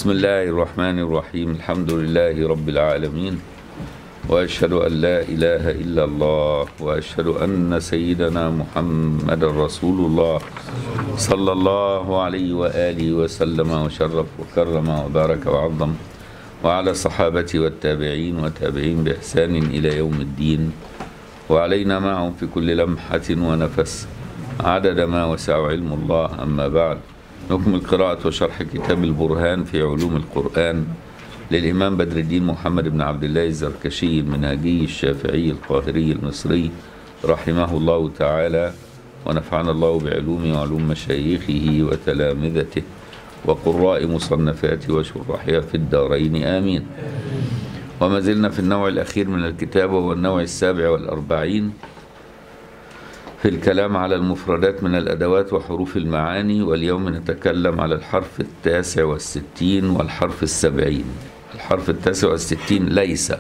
بسم الله الرحمن الرحيم الحمد لله رب العالمين وأشهد أن لا إله إلا الله وأشهد أن سيدنا محمد رسول الله صلى الله عليه وآله وسلم وشرف وكرم وبارك وعظم وعلى صحابته والتابعين وتابعين بإحسان إلى يوم الدين وعلينا معهم في كل لمحة ونفس عدد ما وسع علم الله أما بعد نكمل قراءة وشرح كتاب البرهان في علوم القرآن للإمام بدر الدين محمد بن عبد الله الزركشي المنهجي الشافعي القاهري المصري رحمه الله تعالى ونفعنا الله بعلومه وعلوم مشايخه وتلامذته وقراء مصنفاته وشرحها في الدارين آمين وما زلنا في النوع الأخير من الكتاب وهو النوع السابع والأربعين في الكلام على المفردات من الأدوات وحروف المعاني واليوم نتكلم على الحرف التاسع والستين والحرف السبعين الحرف التاسع والستين ليس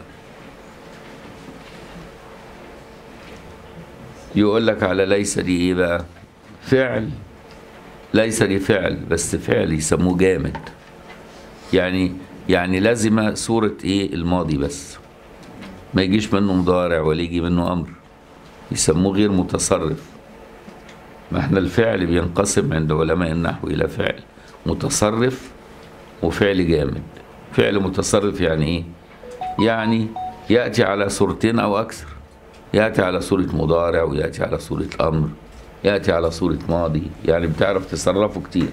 يقول لك على ليس دي ايه بقى فعل ليس دي فعل بس فعل يسموه جامد يعني يعني لازمة صورة ايه الماضي بس ما يجيش منه مضارع ولا يجي منه امر يسموه غير متصرف ما احنا الفعل بينقسم عند علماء النحو الى فعل متصرف وفعل جامد فعل متصرف يعني ايه يعني ياتي على صورتين او اكثر ياتي على صوره مضارع وياتي على صوره امر ياتي على صوره ماضي يعني بتعرف تصرفه كتير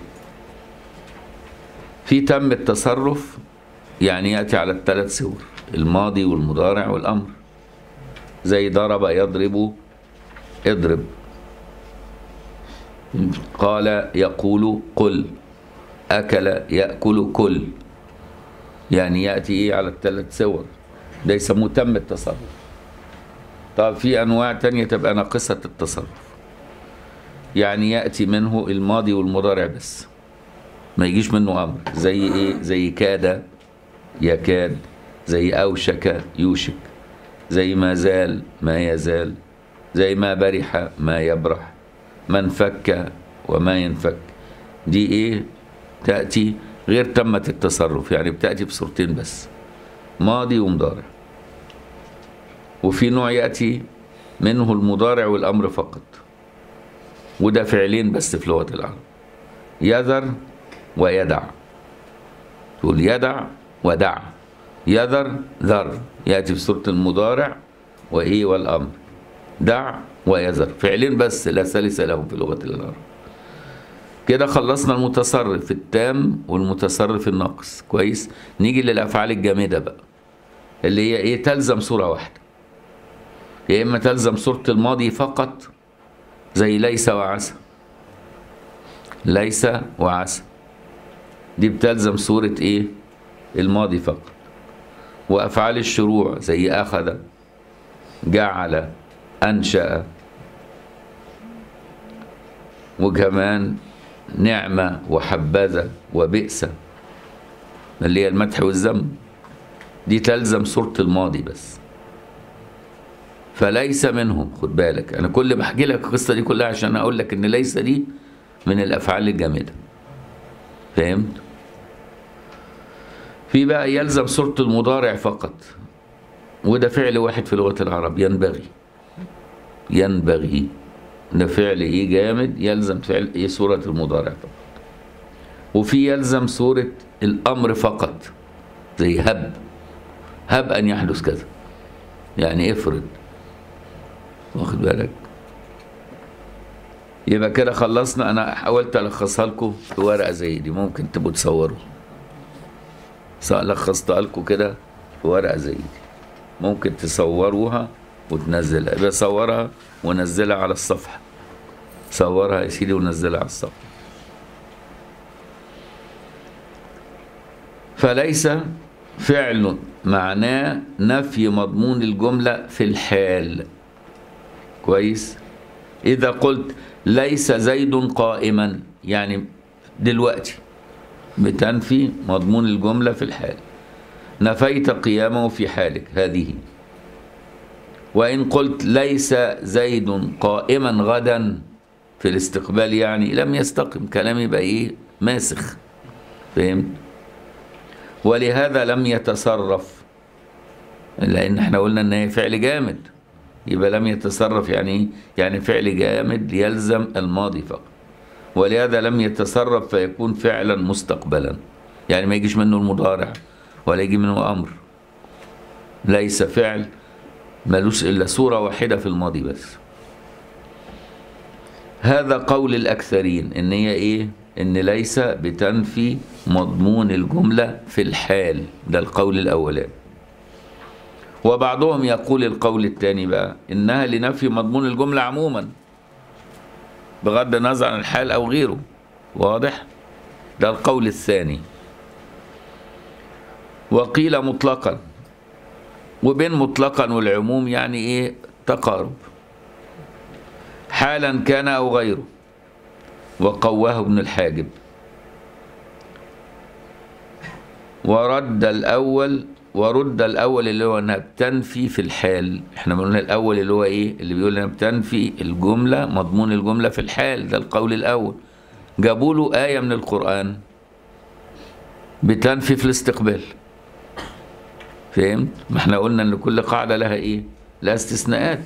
في تم التصرف يعني ياتي على الثلاث صور الماضي والمضارع والامر زي ضرب يضرب اضرب قال يقول قل أكل يأكل كل يعني يأتي إيه على الثلاث صور ده يسموه تم التصرف طب في أنواع تانية تبقى ناقصة التصرف يعني يأتي منه الماضي والمضارع بس ما يجيش منه أمر زي إيه زي كاد يكاد زي أوشك يوشك زي ما زال ما يزال زي ما برح ما يبرح ما انفك وما ينفك دي ايه تأتي غير تمة التصرف يعني بتأتي بصورتين بس ماضي ومضارع وفي نوع يأتي منه المضارع والأمر فقط وده فعلين بس في لغة العرب يذر ويدع تقول يدع ودع يذر ذر يأتي في سورة المضارع وإيه والأمر دع ويذر فعلين بس لا ثالث لهم في لغة العرب كده خلصنا المتصرف التام والمتصرف الناقص كويس نيجي للأفعال الجامدة بقى اللي هي إيه تلزم صورة واحدة يا إما تلزم صورة الماضي فقط زي ليس وعسى ليس وعسى دي بتلزم صورة إيه الماضي فقط وأفعال الشروع زي أخذ جعل أنشأ وكمان نعمة وحبذا وبئس اللي هي المدح والذم دي تلزم صورة الماضي بس فليس منهم خد بالك أنا كل ما أحكي لك القصة دي كلها عشان أقول لك إن ليس دي من الأفعال الجامدة فهمت؟ في بقى يلزم صورة المضارع فقط وده فعل واحد في لغة العرب ينبغي ينبغي ده فعل ايه جامد يلزم فعل ايه صورة المضارع فقط وفي يلزم صورة الأمر فقط زي هب هب أن يحدث كذا يعني افرض واخد بالك يبقى كده خلصنا أنا حاولت ألخصها لكم في ورقة زي دي ممكن تبقوا تصوروا لخصتها لكم كده في ورقة زي دي ممكن تصوروها وتنزلها بصورها ونزلها على الصفحة صورها يا سيدي ونزلها على الصفحة فليس فعل معناه نفي مضمون الجملة في الحال كويس إذا قلت ليس زيد قائما يعني دلوقتي بتنفي مضمون الجملة في الحال نفيت قيامه في حالك هذه وإن قلت ليس زيد قائما غدا في الاستقبال يعني لم يستقم كلامي بقى إيه ماسخ فهمت ولهذا لم يتصرف لان احنا قلنا ان هي فعل جامد يبقى لم يتصرف يعني ايه يعني فعل جامد يلزم الماضي فقط ولهذا لم يتصرف فيكون فعلا مستقبلا يعني ما يجيش منه المضارع ولا يجي منه امر ليس فعل ملوش الا صوره واحده في الماضي بس هذا قول الاكثرين ان هي ايه ان ليس بتنفي مضمون الجمله في الحال ده القول الاولاني وبعضهم يقول القول الثاني بقى انها لنفي مضمون الجمله عموما بغض النظر عن الحال او غيره واضح ده القول الثاني وقيل مطلقا وبين مطلقا والعموم يعني ايه تقارب حالا كان او غيره وقواه ابن الحاجب ورد الاول ورد الاول اللي هو انها بتنفي في الحال احنا قلنا الاول اللي هو ايه اللي بيقول انها بتنفي الجمله مضمون الجمله في الحال ده القول الاول جابوا له ايه من القران بتنفي في الاستقبال فهمت ما احنا قلنا ان كل قاعده لها ايه لها استثناءات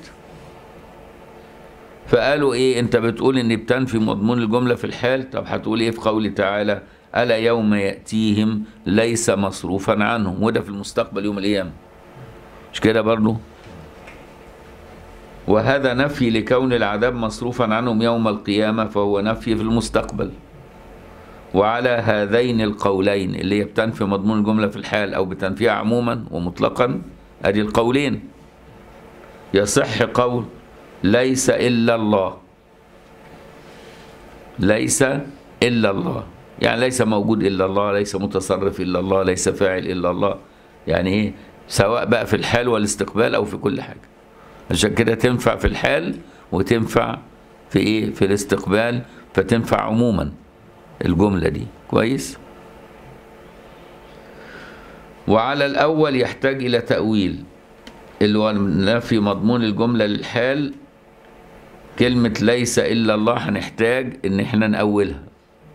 فقالوا ايه انت بتقول ان بتنفي مضمون الجمله في الحال طب هتقول ايه في قوله تعالى الا يوم ياتيهم ليس مصروفا عنهم وده في المستقبل يوم القيامه مش كده برضه وهذا نفي لكون العذاب مصروفا عنهم يوم القيامه فهو نفي في المستقبل وعلى هذين القولين اللي هي بتنفي مضمون الجمله في الحال او بتنفيها عموما ومطلقا ادي القولين يصح قول ليس الا الله ليس الا الله يعني ليس موجود الا الله ليس متصرف الا الله ليس فاعل الا الله يعني ايه سواء بقى في الحال والاستقبال او في كل حاجه عشان كده تنفع في الحال وتنفع في ايه في الاستقبال فتنفع عموما الجمله دي كويس وعلى الاول يحتاج الى تاويل اللي هو نفي مضمون الجمله للحال كلمه ليس الا الله هنحتاج ان احنا ناولها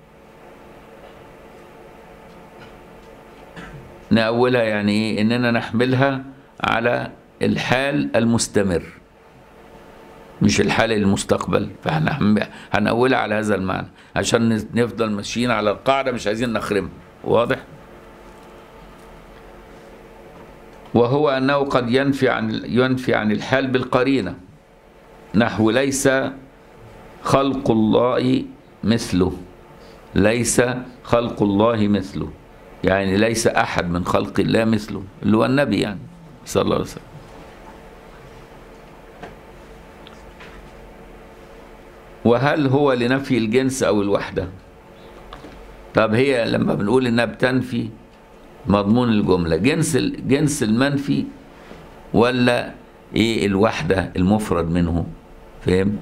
نأولها يعني ايه اننا نحملها على الحال المستمر مش الحال المستقبل فاحنا هنأولها على هذا المعنى عشان نفضل ماشيين على القاعدة مش عايزين نخرمها واضح وهو أنه قد ينفي عن ينفي عن الحال بالقرينة نحو ليس خلق الله مثله ليس خلق الله مثله يعني ليس أحد من خلق الله مثله اللي هو النبي يعني صلى الله عليه وسلم وهل هو لنفي الجنس أو الوحدة طب هي لما بنقول إنها بتنفي مضمون الجملة جنس جنس المنفي ولا إيه الوحدة المفرد منه فهمت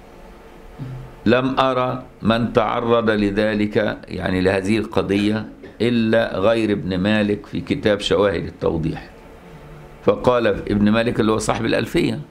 لم أرى من تعرض لذلك يعني لهذه القضية إلا غير ابن مالك في كتاب شواهد التوضيح فقال ابن مالك اللي هو صاحب الألفية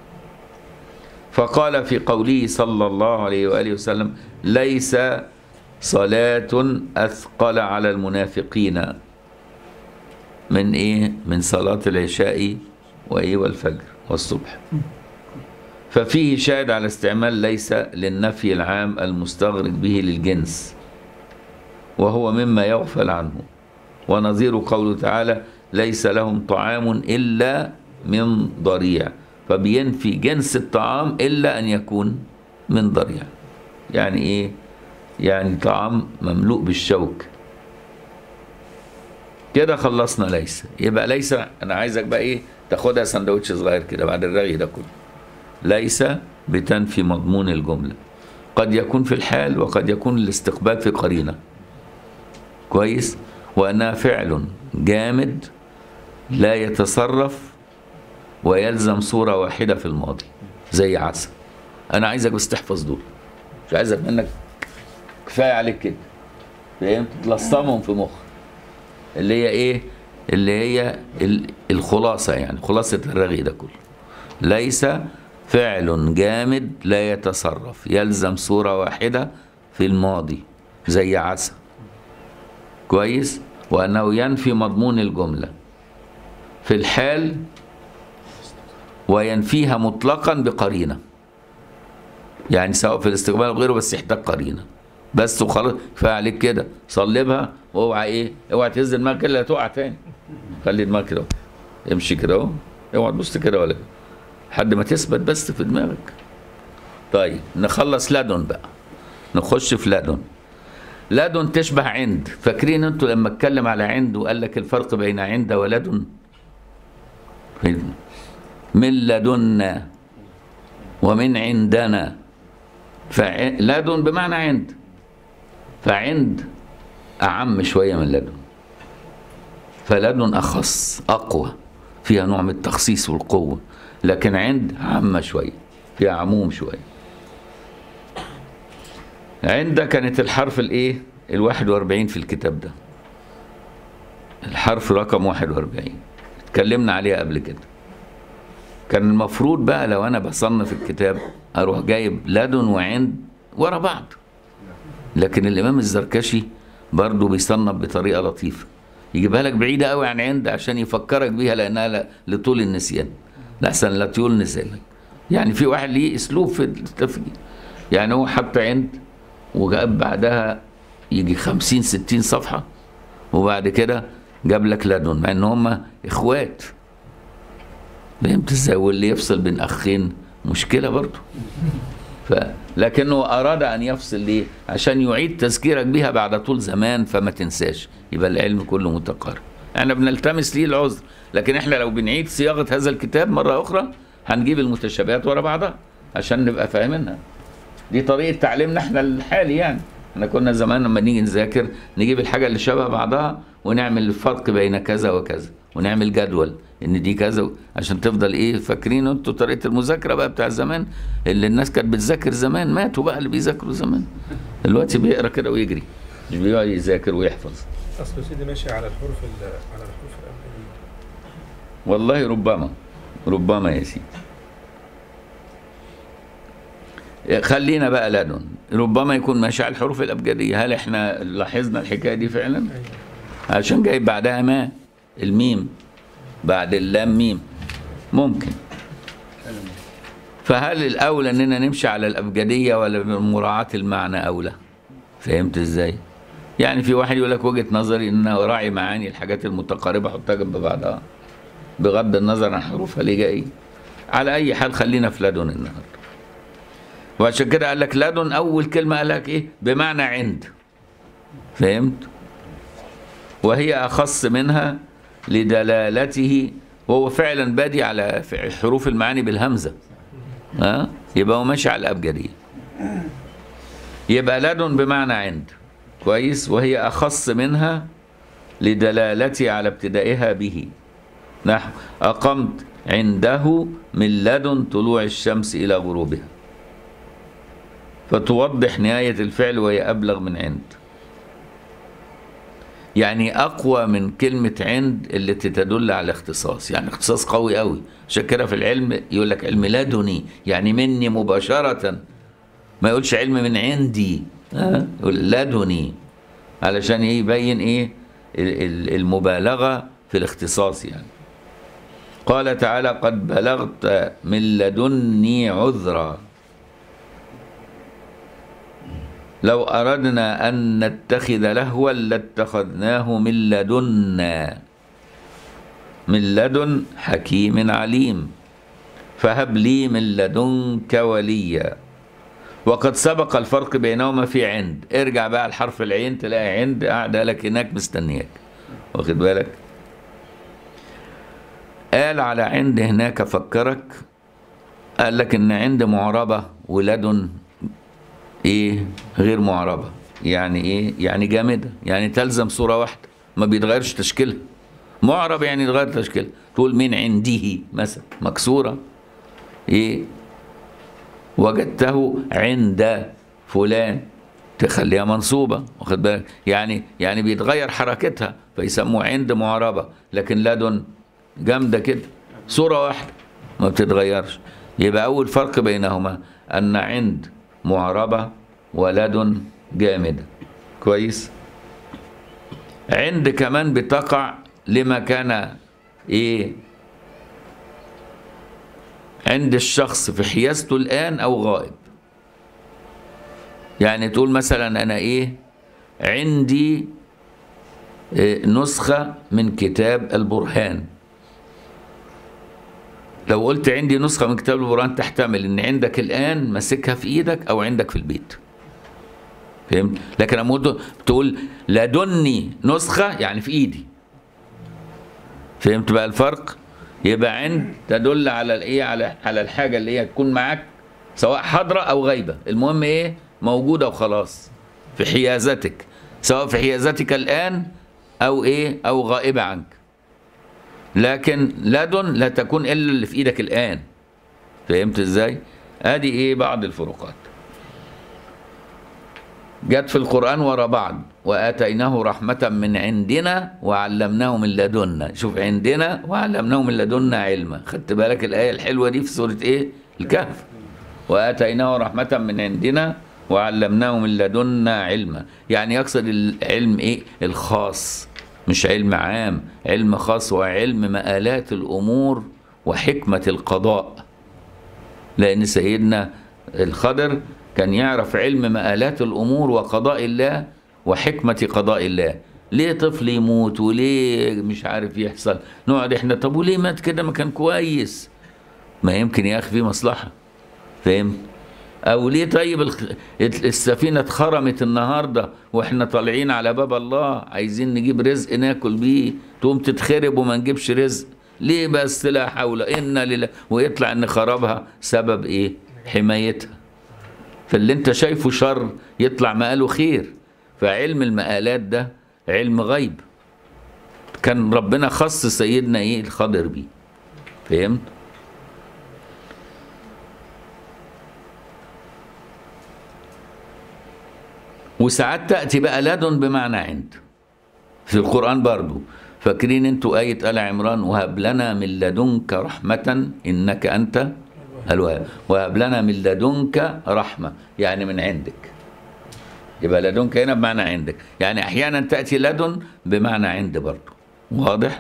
فقال في قوله صلى الله عليه وآله وسلم ليس صلاة أثقل على المنافقين من إيه من صلاة العشاء وإيه والفجر والصبح ففيه شاهد على استعمال ليس للنفي العام المستغرق به للجنس وهو مما يغفل عنه ونظير قوله تعالى ليس لهم طعام إلا من ضريع فبينفي جنس الطعام إلا أن يكون من ضريع يعني إيه يعني طعام مملوء بالشوك كده خلصنا ليس يبقى ليس أنا عايزك بقى إيه تاخدها سندوتش صغير كده بعد الرغي ده كله ليس بتنفي مضمون الجملة قد يكون في الحال وقد يكون الاستقبال في قرينه كويس وأنها فعل جامد لا يتصرف ويلزم صورة واحدة في الماضي زي عسى أنا عايزك بس تحفظ دول مش عايزك منك كفاية عليك كده فهمت تلصمهم في مخ اللي هي إيه اللي هي الخلاصة يعني خلاصة الرغي ده كله ليس فعل جامد لا يتصرف يلزم صورة واحدة في الماضي زي عسى كويس وأنه ينفي مضمون الجملة في الحال وينفيها مطلقا بقرينة يعني سواء في الاستقبال أو غيره بس يحتاج قرينة بس وخلاص كفايه عليك كده صلبها واوعى ايه اوعى تهز دماغك الا تقع تاني خلي دماغك كده اهو. امشي كده اهو اوعى تبص كده ولا كده لحد ما تثبت بس في دماغك طيب نخلص لدن بقى نخش في لدن لدن تشبه عند فاكرين انتوا لما اتكلم على عند وقال لك الفرق بين عند ولدن فين؟ من لدنا ومن عندنا فلدن بمعنى عند فعند أعم شوية من لدن فلدن أخص أقوى فيها نوع من التخصيص والقوة لكن عند عامة شوية فيها عموم شوية عند كانت الحرف الايه الواحد واربعين في الكتاب ده الحرف رقم واحد واربعين اتكلمنا عليها قبل كده كان المفروض بقى لو انا بصنف الكتاب اروح جايب لدن وعند ورا بعض لكن الامام الزركشي برضه بيصنف بطريقه لطيفه يجيبها لك بعيده قوي عن عند عشان يفكرك بيها لانها ل- لطول النسيان لحسن لا طول نسيانك يعني في واحد ليه اسلوب في التفكير يعني هو حط عند وجاب بعدها يجي خمسين ستين صفحه وبعد كده جاب لك لدن مع ان هم اخوات فهمت ازاي واللي يفصل بين اخين مشكله برضه ف... لكنه اراد ان يفصل ليه عشان يعيد تذكيرك بها بعد طول زمان فما تنساش يبقى العلم كله متقارب احنا بنلتمس ليه العذر لكن احنا لو بنعيد صياغه هذا الكتاب مره اخرى هنجيب المتشابهات ورا بعضها عشان نبقى فاهمينها دي طريقه تعليمنا احنا الحالي يعني احنا كنا زمان لما نيجي نذاكر نجيب الحاجه اللي شبه بعضها ونعمل الفرق بين كذا وكذا ونعمل جدول ان دي كذا و- عشان تفضل ايه فاكرين انتوا طريقه المذاكره بقى بتاع زمان اللي الناس كانت بتذاكر زمان ماتوا بقى اللي بيذاكروا زمان دلوقتي بيقرا كده ويجري مش بيقعد يذاكر ويحفظ اصل سيدي ماشي على الحروف ال- على الحروف الامريكيه والله ربما ربما يا سيدي خلينا بقى لدن ربما يكون ماشي على الحروف الابجديه هل احنا لاحظنا الحكايه دي فعلا ايوه عشان جايب بعدها ما الميم بعد اللام ميم ممكن فهل الاولى اننا نمشي على الابجديه ولا مراعاه المعنى اولى فهمت ازاي يعني في واحد يقول لك وجهه نظري ان أنا اراعي معاني الحاجات المتقاربه احطها جنب بعضها بغض النظر عن حروفها اللي جايه على اي حال خلينا في لدن النهارده وعشان كده قال لك لدن اول كلمه قال لك ايه بمعنى عند فهمت وهي أخص منها لدلالته وهو فعلا بادي على ف- حروف المعاني بالهمزة ها يبقى هو ماشي على الأبجدية يبقى لدن بمعنى عند كويس وهي أخص منها لدلالته على ابتدائها به نحو أقمت عنده من لدن طلوع الشمس إلى غروبها فتوضح نهاية الفعل وهي أبلغ من عند يعني اقوى من كلمه عند التي تدل على الاختصاص يعني اختصاص قوي قوي عشان كده في العلم يقول لك علم لدني يعني مني مباشره ما يقولش علم من عندي ها يقول لدني علشان ايه يبين ايه ال- ال- المبالغه في الاختصاص يعني قال تعالى قد بلغت من لدني عذرا لو أردنا أن نتخذ لهوا لاتخذناه من لدنا من لدن حكيم عليم فهب لي من لدنك وليا وقد سبق الفرق بينهما في عند ارجع بقى لحرف العين تلاقي عند قاعدة لك هناك مستنياك واخد بالك قال على عند هناك فكرك قال لك ان عند معربة ولدن ايه غير معربة يعني ايه يعني جامدة يعني تلزم صورة واحدة ما بيتغيرش تشكيلها معرب يعني يتغير تشكيلها تقول من عنده مثلا مكسورة ايه وجدته عند فلان تخليها منصوبة واخد بالك يعني يعني بيتغير حركتها فيسموه عند معربة لكن لدن جامدة كده صورة واحدة ما بتتغيرش يبقى أول فرق بينهما أن عند معربة ولد جامدة كويس عند كمان بتقع لما كان ايه عند الشخص في حيازته الآن أو غائب يعني تقول مثلا أنا إيه عندي إيه نسخة من كتاب البرهان لو قلت عندي نسخة من كتاب البرهان تحتمل إن عندك الآن ماسكها في إيدك أو عندك في البيت فهمت لكن لما تقول لدني نسخة يعني في إيدي فهمت بقى الفرق يبقى عند تدل على الايه على على الحاجه اللي هي تكون معاك سواء حاضره او غايبه المهم ايه موجوده وخلاص في حيازتك سواء في حيازتك الان او ايه او غائبه عنك لكن لدن لا تكون الا اللي في ايدك الان فهمت ازاي ادي ايه بعض الفروقات جت في القرآن ورا بعض وآتيناه رحمة من عندنا وعلمناه من لدنا شوف عندنا وعلمناه من لدنا علما خدت بالك الآية الحلوة دي في سورة إيه الكهف وآتيناه رحمة من عندنا وعلمناه من لدنا علما يعني يقصد العلم إيه الخاص مش علم عام علم خاص وعلم مآلات الأمور وحكمة القضاء لأن سيدنا الخضر كان يعرف علم مآلات الأمور وقضاء الله وحكمة قضاء الله ليه طفل يموت وليه مش عارف يحصل نقعد احنا طب وليه مات كده ما كان كويس ما يمكن يا اخي في مصلحة فهمت او ليه طيب السفينة اتخرمت النهاردة واحنا طالعين على باب الله عايزين نجيب رزق ناكل بيه تقوم تتخرب وما نجيبش رزق ليه بس لا حول إنا لله ويطلع ان خرابها سبب ايه حمايتها فاللي انت شايفه شر يطلع مقاله خير فعلم المقالات ده علم غيب كان ربنا خص سيدنا ايه الخضر بيه فهمت وساعات تأتي بقى لدن بمعنى عند في القرآن برضو فاكرين انتوا آية آل عمران وهب لنا من لدنك رحمة إنك أنت الوهاب وهب لنا من لدنك رحمة يعني من عندك يبقى لدنك هنا بمعنى عندك يعني أحيانا تأتي لدن بمعنى عند برضو واضح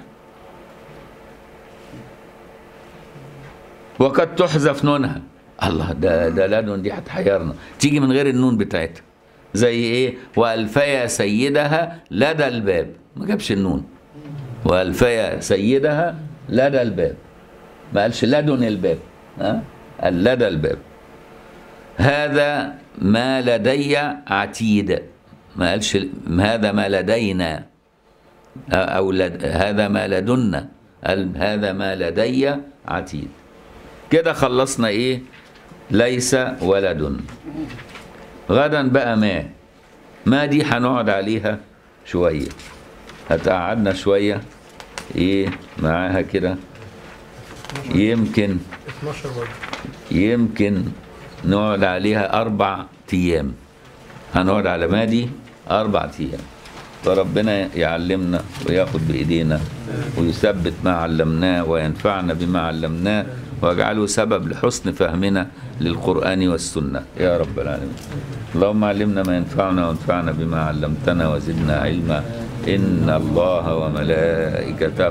وقد تحذف نونها الله ده ده لدن دي هتحيرنا تيجي من غير النون بتاعتها زي ايه والفيا سيدها لدى الباب ما جابش النون والفيا سيدها لدى الباب ما قالش لدن الباب ها قال لدى الباب هذا ما لدي عتيد ما قالش هذا ما لدينا او لد هذا ما لدنا قال هذا ما لدي عتيد كده خلصنا ايه ليس ولد غدا بقى ما ما دي هنقعد عليها شوية هتقعدنا شوية ايه معاها كده يمكن 12 برضه يمكن نقعد عليها أربع أيام هنقعد على ما دي أربع أيام فربنا يعلمنا وياخد بإيدينا ويثبت ما علمناه وينفعنا بما علمناه واجعله سبب لحسن فهمنا للقرآن والسنة يا رب العالمين اللهم علمنا ما ينفعنا وانفعنا بما علمتنا وزدنا علما إن الله وملائكته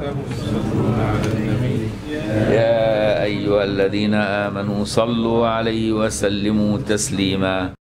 يا أيها الذين آمنوا صلوا عليه وسلموا تسليما